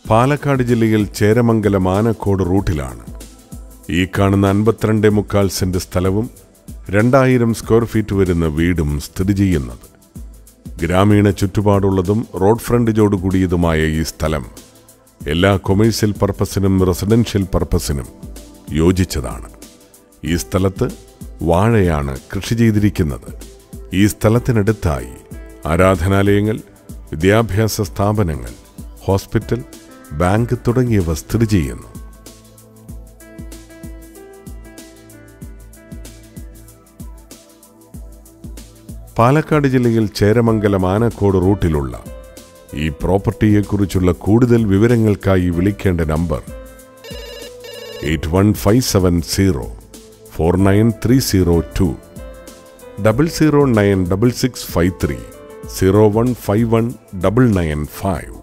പാലക്കാട് ജില്ലയിൽ ചേരമംഗലം ആനക്കോട് റൂട്ടിലാണ് ഈ കാണുന്ന അൻപത്തിരണ്ട് മുക്കാൽ സെന്റ് സ്ഥലവും രണ്ടായിരം സ്ക്വയർ ഫീറ്റ് വരുന്ന വീടും സ്ഥിതി ചെയ്യുന്നത് ഗ്രാമീണ ചുറ്റുപാടുള്ളതും റോഡ് ഫ്രണ്ടേജോട് കൂടിയതുമായ ഈ സ്ഥലം എല്ലാ കൊമേഴ്സ്യൽ പർപ്പസിനും റെസിഡൻഷ്യൽ പർപ്പസിനും യോജിച്ചതാണ് ഈ സ്ഥലത്ത് വാഴയാണ് കൃഷി ചെയ്തിരിക്കുന്നത് ഈ സ്ഥലത്തിനടുത്തായി ആരാധനാലയങ്ങൾ വിദ്യാഭ്യാസ സ്ഥാപനങ്ങൾ ഹോസ്പിറ്റൽ ബാങ്ക് തുടങ്ങിയവ സ്ഥിതി ചെയ്യുന്നു പാലക്കാട് ജില്ലയിൽ ചേരമംഗലം ആനക്കോട് റൂട്ടിലുള്ള ഈ പ്രോപ്പർട്ടിയെക്കുറിച്ചുള്ള കൂടുതൽ വിവരങ്ങൾക്കായി വിളിക്കേണ്ട number eight one five seven zero four nine three zero two double zero nine double six five three zero one five one double nine five